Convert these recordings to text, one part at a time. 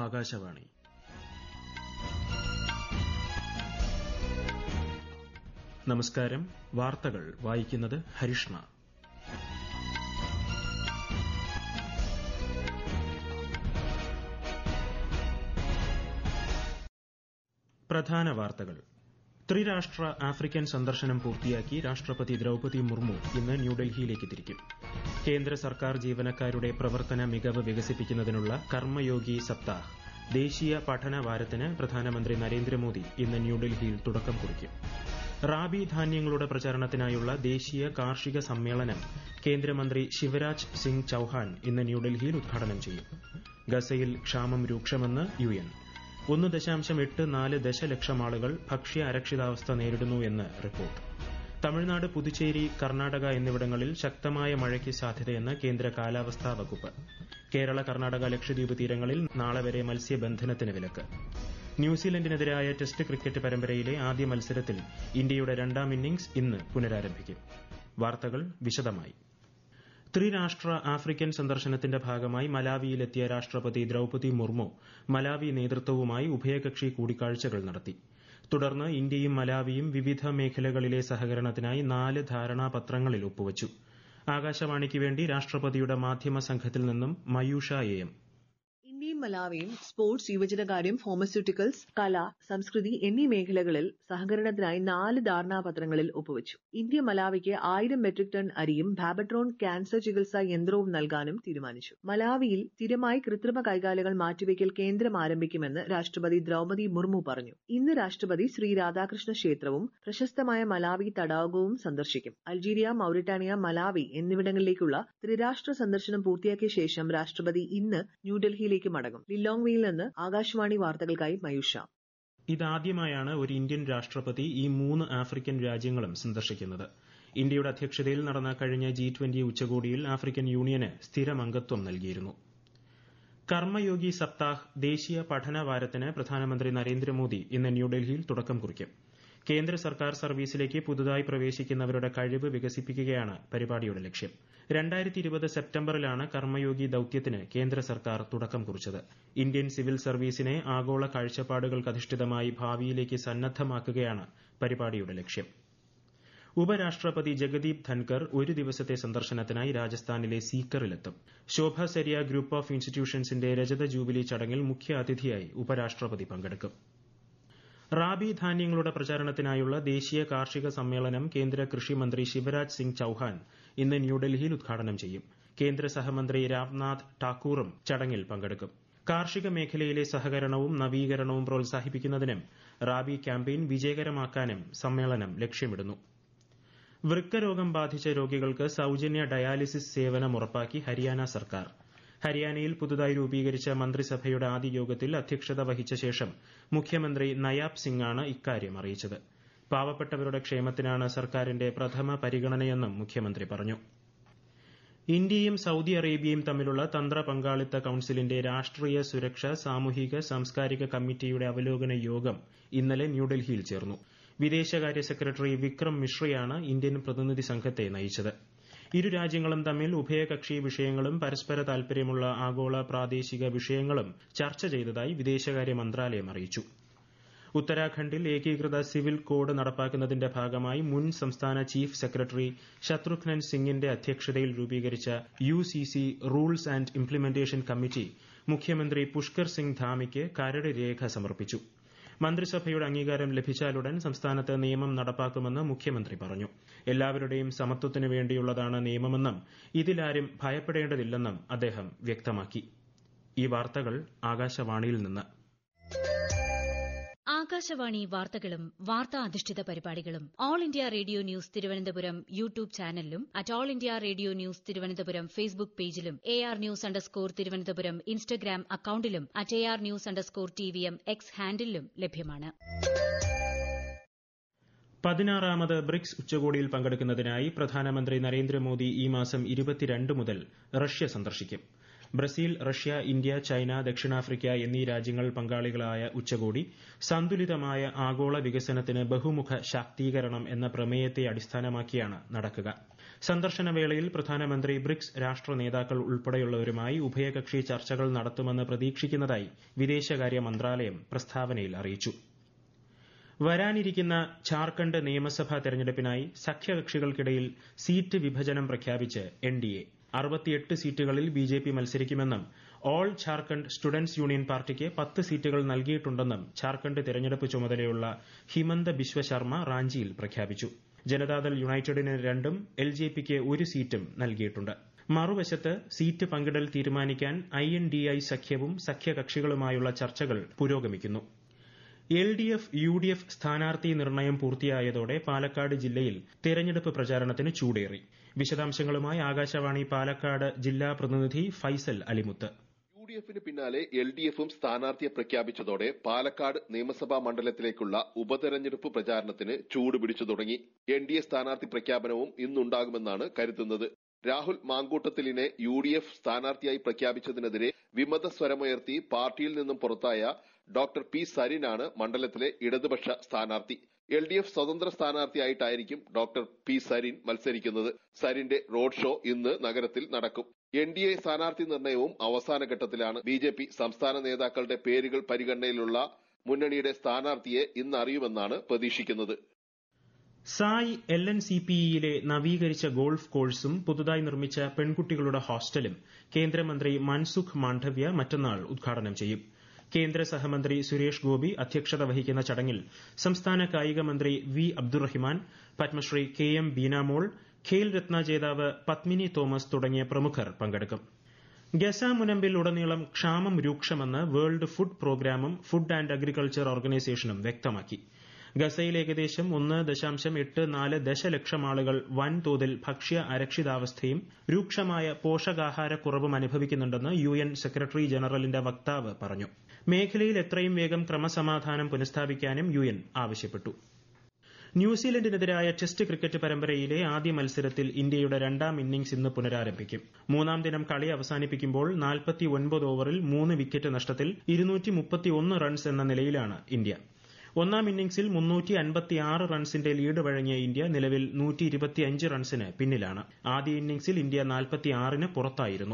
ആകാശവാണി നമസ്കാരം വാർത്തകൾ വായിക്കുന്നത് ഹരിഷ്ണ പ്രധാന വാർത്തകൾ ത്രിരാഷ്ട്ര ആഫ്രിക്കൻ സന്ദർശനം പൂർത്തിയാക്കി രാഷ്ട്രപതി ദ്രൌപതി മുർമു ഇന്ന് ന്യൂഡൽഹിയിലേക്ക് തിരിക്കും കേന്ദ്ര സർക്കാർ ജീവനക്കാരുടെ പ്രവർത്തന മികവ് വികസിപ്പിക്കുന്നതിനുള്ള കർമ്മയോഗി സപ്താഹ് ദേശീയ പഠന വാരത്തിന് പ്രധാനമന്ത്രി നരേന്ദ്രമോദി ഇന്ന് ന്യൂഡൽഹിയിൽ തുടക്കം കുറിക്കും റാബി ധാന്യങ്ങളുടെ പ്രചാരണത്തിനായുള്ള ദേശീയ കാർഷിക സമ്മേളനം കേന്ദ്രമന്ത്രി ശിവരാജ് സിംഗ് ചൌഹാൻ ഇന്ന് ന്യൂഡൽഹിയിൽ ഉദ്ഘാടനം ചെയ്യും ഗസയിൽ ക്ഷാമം രൂക്ഷമെന്ന് യു എൻ ഒന്ന് ദശാംശം എട്ട് നാല് ദശലക്ഷം ആളുകൾ ഭക്ഷ്യ അരക്ഷിതാവസ്ഥ നേരിടുന്നു എന്ന് റിപ്പോർട്ട് തമിഴ്നാട് പുതുച്ചേരി കർണാടക എന്നിവിടങ്ങളിൽ ശക്തമായ മഴയ്ക്ക് സാധ്യതയെന്ന് കേന്ദ്ര കാലാവസ്ഥാ വകുപ്പ് കേരള കർണാടക ലക്ഷദ്വീപ് തീരങ്ങളിൽ നാളെ വരെ മത്സ്യബന്ധനത്തിന് വിലക്ക് ന്യൂസിലൻഡിനെതിരായ ടെസ്റ്റ് ക്രിക്കറ്റ് പരമ്പരയിലെ ആദ്യ മത്സരത്തിൽ ഇന്ത്യയുടെ രണ്ടാം ഇന്നിംഗ്സ് ഇന്ന് പുനരാരംഭിക്കും വാർത്തകൾ വിശദമായി ത്രിരാഷ്ട്ര ആഫ്രിക്കൻ സന്ദർശനത്തിന്റെ ഭാഗമായി മലാവിയിലെത്തിയ രാഷ്ട്രപതി ദ്രൌപതി മുർമു മലാവി നേതൃത്വവുമായി ഉഭയകക്ഷി കൂടിക്കാഴ്ചകൾ നടത്തി തുടർന്ന് ഇന്ത്യയും മലാവിയും വിവിധ മേഖലകളിലെ സഹകരണത്തിനായി നാല് ധാരണാപത്രങ്ങളിൽ ഒപ്പുവച്ചു ആകാശവാണിക്ക് വേണ്ടി രാഷ്ട്രപതിയുടെ മാധ്യമ സംഘത്തിൽ നിന്നും മയൂഷ എ എം ഇന്ത്യയും മലാവിയും സ്പോർട്സ് യുവജനകാര്യം ഫാർമസ്യൂട്ടിക്കൽസ് കല സംസ്കൃതി എന്നീ മേഖലകളിൽ സഹകരണത്തിനായി നാല് ധാരണാപത്രങ്ങളിൽ ഒപ്പുവച്ചു ഇന്ത്യ മലാവിക്ക് ആയിരം മെട്രിക് ടൺ അരിയും ബാബട്രോൺ ക്യാൻസർ ചികിത്സാ യന്ത്രവും നൽകാനും തീരുമാനിച്ചു മലാവിയിൽ സ്ഥിരമായി കൃത്രിമ കൈകാലുകൾ മാറ്റിവെക്കൽ കേന്ദ്രം ആരംഭിക്കുമെന്ന് രാഷ്ട്രപതി ദ്രൌപതി മുർമു പറഞ്ഞു ഇന്ന് രാഷ്ട്രപതി ശ്രീ രാധാകൃഷ്ണ ക്ഷേത്രവും പ്രശസ്തമായ മലാവി തടാകവും സന്ദർശിക്കും അൾജീരിയ മൌറിറ്റാനിയ മലാവി എന്നിവിടങ്ങളിലേക്കുള്ള ത്രിരാഷ്ട്ര സന്ദർശനം പൂർത്തിയാക്കിയ ശേഷം രാഷ്ട്രപതി ഇന്ന് ന്യൂഡൽഹിയിലേക്ക് മടങ്ങും ലില്ലോങ്വിയിൽ നിന്ന് ആകാശവാണി വാർത്തകൾക്കായി മയൂഷ ഇതാദ്യമായാണ് ഒരു ഇന്ത്യൻ രാഷ്ട്രപതി ഈ മൂന്ന് ആഫ്രിക്കൻ രാജ്യങ്ങളും സന്ദർശിക്കുന്നത് ഇന്ത്യയുടെ അധ്യക്ഷതയിൽ നടന്ന കഴിഞ്ഞ ജി ട്വന്റി ഉച്ചകോടിയിൽ ആഫ്രിക്കൻ യൂണിയന് സ്ഥിരം അംഗത്വം നൽകിയിരുന്നു കർമ്മയോഗി സപ്താഹ് ദേശീയ പഠന വാരത്തിന് പ്രധാനമന്ത്രി നരേന്ദ്രമോദി ഇന്ന് ന്യൂഡൽഹിയിൽ തുടക്കം കുറിക്കും കേന്ദ്ര സർക്കാർ സർവീസിലേക്ക് പുതുതായി പ്രവേശിക്കുന്നവരുടെ കഴിവ് വികസിപ്പിക്കുകയാണ് പരിപാടിയുടെ ലക്ഷ്യം രണ്ടായിരത്തി ഇരുപത് സെപ്റ്റംബറിലാണ് കർമ്മയോഗി ദൌത്യത്തിന് കേന്ദ്ര സർക്കാർ തുടക്കം കുറിച്ചത് ഇന്ത്യൻ സിവിൽ സർവീസിനെ ആഗോള കാഴ്ചപ്പാടുകൾക്കധിഷ്ഠിതമായി ഭാവിയിലേക്ക് സന്നദ്ധമാക്കുകയാണ് പരിപാടിയുടെ ലക്ഷ്യം ഉപരാഷ്ട്രപതി ജഗദീപ് ധൻകർ ഒരു ദിവസത്തെ സന്ദർശനത്തിനായി രാജസ്ഥാനിലെ സീക്കറിലെത്തും ശോഭ സെരിയ ഗ്രൂപ്പ് ഓഫ് ഇൻസ്റ്റിറ്റ്യൂഷൻസിന്റെ രജത ജൂബിലി ചടങ്ങിൽ മുഖ്യ അതിഥിയായി ഉപരാഷ്ട്രപതി പങ്കെടുക്കും റാബി ധാന്യങ്ങളുടെ പ്രചാരണത്തിനായുള്ള ദേശീയ കാർഷിക സമ്മേളനം കേന്ദ്ര കൃഷിമന്ത്രി ശിവരാജ് സിംഗ് ചൌഹാൻ ഇന്ന് ന്യൂഡൽഹിയിൽ ഉദ്ഘാടനം ചെയ്യും കേന്ദ്ര സഹമന്ത്രി രാംനാഥ് ഠാക്കൂറും ചടങ്ങിൽ പങ്കെടുക്കും കാർഷിക മേഖലയിലെ സഹകരണവും നവീകരണവും പ്രോത്സാഹിപ്പിക്കുന്നതിനും റാബി ക്യാമ്പയിൻ വിജയകരമാക്കാനും സമ്മേളനം ലക്ഷ്യമിടുന്നു വൃക്കരോഗം ബാധിച്ച രോഗികൾക്ക് സൌജന്യ ഡയാലിസിസ് സേവനം ഉറപ്പാക്കി ഹരിയാന സർക്കാർ ഹരിയാനയിൽ പുതുതായി രൂപീകരിച്ച മന്ത്രിസഭയുടെ ആദ്യ യോഗത്തിൽ അധ്യക്ഷത വഹിച്ച ശേഷം മുഖ്യമന്ത്രി നയാബ് സിംഗാണ് ഇക്കാര്യം അറിയിച്ചത് പാവപ്പെട്ടവരുടെ ക്ഷേമത്തിനാണ് സർക്കാരിന്റെ പ്രഥമ പരിഗണനയെന്നും മുഖ്യമന്ത്രി പറഞ്ഞു ഇന്ത്യയും സൌദി അറേബ്യയും തമ്മിലുള്ള തന്ത്ര പങ്കാളിത്ത കൌൺസിലിന്റെ രാഷ്ട്രീയ സുരക്ഷ സാമൂഹിക സാംസ്കാരിക കമ്മിറ്റിയുടെ അവലോകന യോഗം ഇന്നലെ ന്യൂഡൽഹിയിൽ ചേർന്നു വിദേശകാര്യ സെക്രട്ടറി വിക്രം മിശ്രയാണ് ഇന്ത്യൻ പ്രതിനിധി സംഘത്തെ നയിച്ചത് ഇരു രാജ്യങ്ങളും തമ്മിൽ ഉഭയകക്ഷി വിഷയങ്ങളും പരസ്പര താൽപര്യമുള്ള ആഗോള പ്രാദേശിക വിഷയങ്ങളും ചർച്ച ചെയ്തതായി വിദേശകാര്യ മന്ത്രാലയം അറിയിച്ചു ഉത്തരാഖണ്ഡിൽ ഏകീകൃത സിവിൽ കോഡ് നടപ്പാക്കുന്നതിന്റെ ഭാഗമായി മുൻ സംസ്ഥാന ചീഫ് സെക്രട്ടറി ശത്രുഘ്നൻ സിംഗിന്റെ അധ്യക്ഷതയിൽ രൂപീകരിച്ച U C C rules and implementation committee മുഖ്യമന്ത്രി പുഷ്കർ സിംഗ് ധാമിക്ക് കരട് രേഖ സമർപ്പിച്ചു മന്ത്രിസഭയുടെ അംഗീകാരം ലഭിച്ചാലുടൻ സംസ്ഥാനത്ത് നിയമം നടപ്പാക്കുമെന്ന് മുഖ്യമന്ത്രി പറഞ്ഞു എല്ലാവരുടെയും സമത്വത്തിനു വേണ്ടിയുള്ളതാണ് നിയമമെന്നും ഇതിലാരും ഭയപ്പെടേണ്ടതില്ലെന്നും അദ്ദേഹം വ്യക്തമാക്കി ഈ വാർത്തകൾ ആകാശവാണിയിൽ നിന്ന് ആകാശവാണി വാർത്തകളും വാർത്താ അധിഷ്ഠിത പരിപാടികളും all India radio news Thiruvananthapuram YouTube ചാനലിലും at all India radio news Thiruvananthapuram Facebook പേജിലും A R news underscore Thiruvananthapuram Instagram അക്കൌണ്ടിലും at A R news underscore T V M X ഹാൻഡിലും ലഭ്യമാണ് പതിനാറാമത് ബ്രിക്സ് ഉച്ചകോടിയിൽ പങ്കെടുക്കുന്നതിനായി പ്രധാനമന്ത്രി നരേന്ദ്രമോദി ഈ മാസം ഇരുപത്തിരണ്ട് മുതൽ റഷ്യ സന്ദർശിക്കും ബ്രസീൽ റഷ്യ ഇന്ത്യ ചൈന ദക്ഷിണാഫ്രിക്ക എന്നീ രാജ്യങ്ങൾ പങ്കാളികളായ ഉച്ചകോടി സന്തുലിതമായ ആഗോള വികസനത്തിന് ബഹുമുഖ ശാക്തീകരണം എന്ന പ്രമേയത്തെ അടിസ്ഥാനമാക്കിയാണ് നടക്കുക സന്ദർശന വേളയിൽ പ്രധാനമന്ത്രി ബ്രിക്സ് രാഷ്ട്ര നേതാക്കൾ ഉൾപ്പെടെയുള്ളവരുമായി ഉഭയകക്ഷി ചർച്ചകൾ നടത്തുമെന്ന് പ്രതീക്ഷിക്കുന്നതായി വിദേശകാര്യ മന്ത്രാലയം പ്രസ്താവനയിൽ അറിയിച്ചു വരാനിരിക്കുന്ന ഝാർഖണ്ഡ് നിയമസഭാ തെരഞ്ഞെടുപ്പിനായി സഖ്യകക്ഷികൾക്കിടയിൽ സീറ്റ് വിഭജനം പ്രഖ്യാപിച്ച് എൻ ഡി എ അറുപത്തിയെട്ട് സീറ്റുകളിൽ ബി ജെ പി മത്സരിക്കുമെന്നും ഓൾ ഝാർഖണ്ഡ് സ്റ്റുഡന്റ്സ് യൂണിയൻ പാർട്ടിക്ക് പത്ത് സീറ്റുകൾ നൽകിയിട്ടുണ്ടെന്നും ഝാർഖണ്ഡ് തെരഞ്ഞെടുപ്പ് ചുമതലയുള്ള ഹിമന്ത ബിശ്വ ശർമ്മ റാഞ്ചിയിൽ പ്രഖ്യാപിച്ചു ജനതാദൾ യുണൈറ്റഡിന് രണ്ടും എൽ ജെ പിക്ക് ഒരു സീറ്റും നൽകിയിട്ടുണ്ട് മറുവശത്ത് സീറ്റ് പങ്കിടൽ തീരുമാനിക്കാൻ ഐ എൻ ഡി ഐ സഖ്യവും സഖ്യകക്ഷികളുമായുള്ള ചർച്ചകൾ പുരോഗമിക്കുന്നു L D F U D F സ്ഥാനാർത്ഥി നിർണയം പൂർത്തിയായതോടെ പാലക്കാട് ജില്ലയിൽ തെരഞ്ഞെടുപ്പ് പ്രചാരണത്തിന് ചൂടേറി വിശദാംശങ്ങളുമായി ആകാശവാണി പാലക്കാട് ജില്ലാ പ്രതിനിധി ഫൈസൽ അലിമുത്ത് യു ഡി എഫിന് പിന്നാലെ എൽ ഡി എഫും സ്ഥാനാർത്ഥിയെ പ്രഖ്യാപിച്ചതോടെ പാലക്കാട് നിയമസഭാ മണ്ഡലത്തിലേക്കുള്ള ഉപതെരഞ്ഞെടുപ്പ് പ്രചാരണത്തിന് ചൂട് പിടിച്ചു തുടങ്ങി എൻ ഡി എ സ്ഥാനാർത്ഥി പ്രഖ്യാപനവും ഇന്നുണ്ടാകുമെന്നാണ് കരുതുന്നത് രാഹുൽ മാങ്കൂട്ടത്തിലിനെ യു ഡി എഫ് സ്ഥാനാർത്ഥിയായി പ്രഖ്യാപിച്ചതിനെതിരെ വിമത സ്വരമുയർത്തി പാർട്ടിയിൽ നിന്നും പുറത്തായ ഡോക്ടർ പി സരിനാണ് മണ്ഡലത്തിലെ ഇടതുപക്ഷ സ്ഥാനാർത്ഥി എൽ ഡി എഫ് സ്വതന്ത്ര സ്ഥാനാർത്ഥിയായിട്ടായിരിക്കും ഡോക്ടർ പി സരിൻ മത്സരിക്കുന്നത് സരിന്റെ റോഡ് ഷോ ഇന്ന് നഗരത്തിൽ നടക്കും എൻ ഡി എ സ്ഥാനാർത്ഥി നിർണയവും അവസാന ഘട്ടത്തിലാണ് ബി ജെ പി സംസ്ഥാന നേതാക്കളുടെ പേരുകൾ പരിഗണനയിലുള്ള മുന്നണിയുടെ സ്ഥാനാർത്ഥിയെ ഇന്ന് അറിയുമെന്നാണ് പ്രതീക്ഷിക്കുന്നത് SAI L N C P ഇയിലെ നവീകരിച്ച ഗോൾഫ് കോഴ്സും പുതുതായി നിർമ്മിച്ച പെൺകുട്ടികളുടെ ഹോസ്റ്റലും കേന്ദ്രമന്ത്രി മൻസുഖ് മാണ്ഡവ്യ മറ്റന്നാൾ ഉദ്ഘാടനം ചെയ്യും കേന്ദ്ര സഹമന്ത്രി സുരേഷ് ഗോപി അധ്യക്ഷത വഹിക്കുന്ന ചടങ്ങിൽ സംസ്ഥാന കായിക മന്ത്രി V Abdurahiman Padmashri K M Beenamol Khel Ratna ജേതാവ് പത്മിനി തോമസ് തുടങ്ങിയ പ്രമുഖർ പങ്കെടുക്കും ഗസ മുനമ്പിൽ ഉടനീളം ക്ഷാമം രൂക്ഷമെന്ന് വേൾഡ് ഫുഡ് പ്രോഗ്രാമും ഫുഡ് ആൻഡ് അഗ്രികൾച്ചർ ഓർഗനൈസേഷനും വ്യക്തമാക്കി ഗസയിൽ ഏകദേശം ഒന്ന് ദശാംശം എട്ട് നാല് ദശലക്ഷം ആളുകൾ വൻതോതിൽ ഭക്ഷ്യ അരക്ഷിതാവസ്ഥയും രൂക്ഷമായ പോഷകാഹാരക്കുറവും അനുഭവിക്കുന്നുണ്ടെന്ന് യു എൻ സെക്രട്ടറി ജനറലിന്റെ വക്താവ് പറഞ്ഞു മേഖലയിൽ എത്രയും വേഗം ക്രമസമാധാനം പുനഃസ്ഥാപിക്കാനും യു എൻ ആവശ്യപ്പെട്ടു ന്യൂസിലൻഡിനെതിരായ ടെസ്റ്റ് ക്രിക്കറ്റ് പരമ്പരയിലെ ആദ്യ മത്സരത്തിൽ ഇന്ത്യയുടെ രണ്ടാം ഇന്നിംഗ്സ് ഇന്ന് പുനരാരംഭിക്കും മൂന്നാം ദിനം കളി അവസാനിപ്പിക്കുമ്പോൾ നാൽപ്പത്തി ഒൻപത് ഓവറിൽ മൂന്ന് വിക്കറ്റ് നഷ്ടത്തിൽ ഇരുന്നൂറ്റി മുപ്പത്തിയൊന്ന് റൺസ് എന്ന നിലയിലാണ് ഇന്ത്യ ഒന്നാം ഇന്നിംഗ്സിൽ മുന്നൂറ്റി അൻപത്തിയാറ് റൺസിന്റെ ലീഡ് വഴങ്ങിയ ഇന്ത്യ നിലവിൽ നൂറ്റി ഇരുപത്തിയഞ്ച് റൺസിന് പിന്നിലാണ് ആദ്യ ഇന്നിംഗ്സിൽ ഇന്ത്യ നാൽപ്പത്തിയാറിന് പുറത്തായിരുന്നു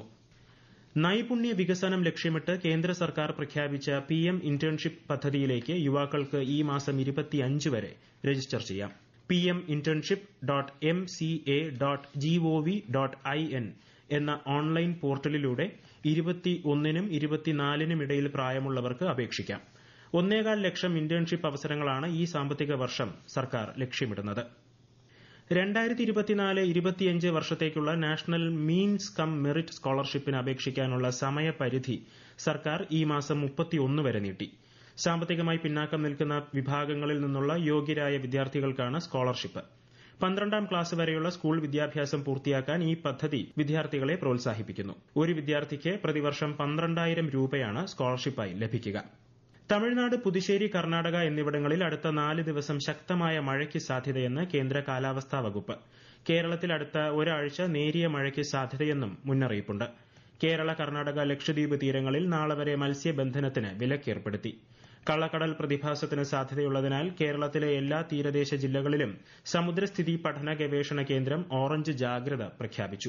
നൈപുണ്യ വികസനം ലക്ഷ്യമിട്ട് കേന്ദ്ര സർക്കാർ പ്രഖ്യാപിച്ച പി എം ഇന്റേൺഷിപ്പ് പദ്ധതിയിലേക്ക് യുവാക്കൾക്ക് ഈ മാസം ഇരുപത്തിയഞ്ച് വരെ രജിസ്റ്റർ ചെയ്യാം P M internship dot M C A dot G O V dot I N എന്ന ഓൺലൈൻ പോർട്ടലിലൂടെ ഇരുപത്തി ഒന്നിനും ഇരുപത്തിനാലിനും ഇടയിൽ പ്രായമുള്ളവർക്ക് അപേക്ഷിക്കാം ഒന്നേകാൽ ലക്ഷം ഇന്റേൺഷിപ്പ് അവസരങ്ങളാണ് ഈ സാമ്പത്തിക വർഷം സർക്കാർ ലക്ഷ്യമിടുന്നത് രണ്ടായിരത്തി ഇരുപത്തിനാല് ഇരുപത്തിയഞ്ച് വർഷത്തേക്കുള്ള നാഷണൽ മീൻസ് കം മെറിറ്റ് സ്കോളർഷിപ്പിന് അപേക്ഷിക്കാനുള്ള സമയപരിധി സർക്കാർ ഈ മാസം മുപ്പത്തിയൊന്ന് വരെ നീട്ടി സാമ്പത്തികമായി പിന്നാക്കം നിൽക്കുന്ന വിഭാഗങ്ങളിൽ നിന്നുള്ള യോഗ്യരായ വിദ്യാർത്ഥികൾക്കാണ് സ്കോളർഷിപ്പ് പന്ത്രണ്ടാം ക്ലാസ് വരെയുള്ള സ്കൂൾ വിദ്യാഭ്യാസം പൂർത്തിയാക്കാൻ ഈ പദ്ധതി വിദ്യാർത്ഥികളെ പ്രോത്സാഹിപ്പിക്കുന്നു ഒരു വിദ്യാർത്ഥിക്ക് പ്രതിവർഷം പന്ത്രണ്ടായിരം രൂപയാണ് സ്കോളർഷിപ്പായി ലഭിക്കുക തമിഴ്നാട് പുതുശ്ശേരി കർണാടക എന്നിവിടങ്ങളിൽ അടുത്ത നാല് ദിവസം ശക്തമായ മഴയ്ക്ക് സാധ്യതയെന്ന് കേന്ദ്ര കാലാവസ്ഥാ വകുപ്പ് കേരളത്തിൽ അടുത്ത ഒരാഴ്ച നേരിയ മഴയ്ക്ക് സാധ്യതയെന്നും മുന്നറിയിപ്പുണ്ട് കേരള കർണാടക ലക്ഷദ്വീപ് തീരങ്ങളിൽ നാളെ വരെ മത്സ്യബന്ധനത്തിന് വിലക്കേർപ്പെടുത്തി കള്ളക്കടൽ പ്രതിഭാസത്തിന് സാധ്യതയുള്ളതിനാൽ കേരളത്തിലെ എല്ലാ തീരദേശ ജില്ലകളിലും സമുദ്രസ്ഥിതി പഠന ഗവേഷണ കേന്ദ്രം ഓറഞ്ച് ജാഗ്രത പ്രഖ്യാപിച്ചു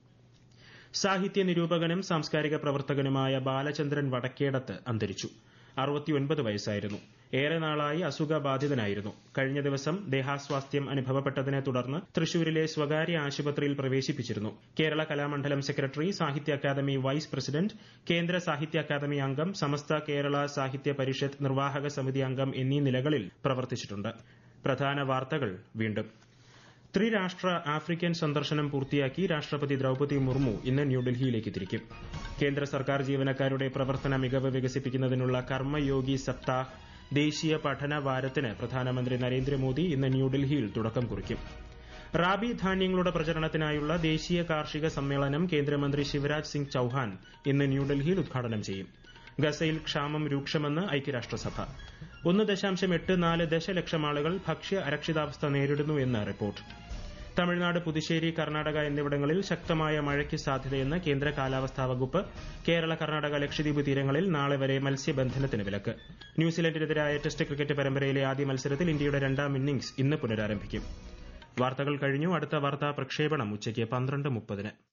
സാഹിത്യ നിരൂപകനും സാംസ്കാരിക പ്രവർത്തകനുമായ ബാലചന്ദ്രൻ വടക്കേടത്ത് അന്തരിച്ചു അറുപത്തിയൊൻപത് വയസ്സായിരുന്നു ഏറെ നാളായി അസുഖബാധിതനായിരുന്നു കഴിഞ്ഞ ദിവസം ദേഹാസ്വാസ്ഥ്യം അനുഭവപ്പെട്ടതിനെ തുടർന്ന് തൃശൂരിലെ സ്വകാര്യ ആശുപത്രിയിൽ പ്രവേശിപ്പിച്ചിരുന്നു Kerala Kalamandalam secretary Sahitya Akademi vice president Kendra Sahitya academy അംഗം സമസ്ത കേരള സാഹിത്യ പരിഷത്ത് നിർവാഹക സമിതി അംഗം എന്നീ നിലകളിൽ പ്രവർത്തിച്ചിട്ടുണ്ട് പ്രധാന വാർത്തകൾ വീണ്ടും ത്രിരാഷ്ട്ര ആഫ്രിക്കൻ സന്ദർശനം പൂർത്തിയാക്കി രാഷ്ട്രപതി ദ്രൌപതി മുർമു ഇന്ന് ന്യൂഡൽഹിയിലേക്ക് തിരിക്കും കേന്ദ്ര സർക്കാർ ജീവനക്കാരുടെ പ്രവർത്തന മികവ് വികസിപ്പിക്കുന്നതിനുള്ള കർമ്മയോഗി സപ്താഹ് ദേശീയ പഠന വാരത്തിന് പ്രധാനമന്ത്രി നരേന്ദ്രമോദി ഇന്ന് ന്യൂഡൽഹിയിൽ തുടക്കം കുറിക്കും റാബി ധാന്യങ്ങളുടെ പ്രചരണത്തിനായുള്ള ദേശീയ കാർഷിക സമ്മേളനം കേന്ദ്രമന്ത്രി ശിവരാജ് സിംഗ് ചൌഹാൻ ഇന്ന് ന്യൂഡൽഹിയിൽ ഉദ്ഘാടനം ചെയ്യും ഗസയിൽ ക്ഷാമം രൂക്ഷമെന്ന് ഐക്യരാഷ്ട്രസഭ ഒന്ന് ദശാംശം എട്ട് നാല് ദശലക്ഷം ആളുകൾ ഭക്ഷ്യ അരക്ഷിതാവസ്ഥ നേരിടുന്നു എന്ന് റിപ്പോർട്ട് തമിഴ്നാട് പുതുശ്ശേരി കർണാടക എന്നിവിടങ്ങളിൽ ശക്തമായ മഴയ്ക്ക് സാധ്യതയെന്ന് കേന്ദ്ര കാലാവസ്ഥാ വകുപ്പ് കേരള കർണാടക ലക്ഷദ്വീപ് തീരങ്ങളിൽ നാളെ വരെ മത്സ്യബന്ധനത്തിന് വിലക്ക് ന്യൂസിലൻഡിനെതിരായ ടെസ്റ്റ് ക്രിക്കറ്റ് പരമ്പരയിലെ ആദ്യ മത്സരത്തിൽ ഇന്ത്യയുടെ രണ്ടാം ഇന്നിംഗ്സ് ഇന്ന് പുനരാരംഭിക്കും വാർത്തകൾ കഴിഞ്ഞു അടുത്ത വാർത്താ പ്രക്ഷേപണം ഉച്ചയ്ക്ക് പന്ത്രണ്ട് മുപ്പതിന്